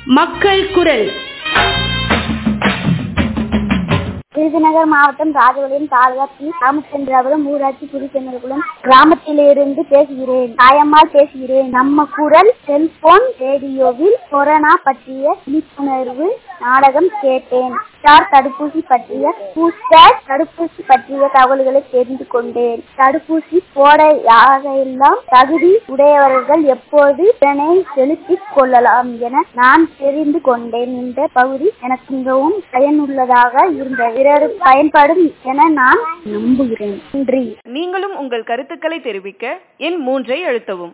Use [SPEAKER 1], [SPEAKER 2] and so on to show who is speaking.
[SPEAKER 1] மக்கள் குரல்
[SPEAKER 2] விருதுநகர் மாவட்டம் ராஜபாளையம் தாலுகா பி ராமச்சந்திராபுரம் ஊராட்சி புதுச்செங்கல்குளம் கிராமத்திலிருந்து பேசுகிறேன் தாயம்மாள் பேசுகிறேன் நம்ம குரல் செல்போன் ரேடியோவில் கொரோனா பற்றிய விழிப்புணர்வு நாடகம் கேட்டேன் ஸ்டார் தடுப்பூசி பற்றிய பூஸ்டர் தடுப்பூசி பற்றிய தகவல்களை தெரிந்து கொண்டேன் தடுப்பூசி போட யாரெல்லாம் தகுதி உடையவர்கள் எப்போது இதனை செலுத்திக் கொள்ளலாம் என நான் தெரிந்து கொண்டேன் இந்த பகுதி எனக்கு மிகவும் பயனுள்ளதாக இருந்தது பிறர் பயன்படும் என நான் நம்புகிறேன் நன்றி
[SPEAKER 3] நீங்களும் உங்கள் கருத்துக்களை தெரிவிக்க எண் மூன்றை அழுத்தவும்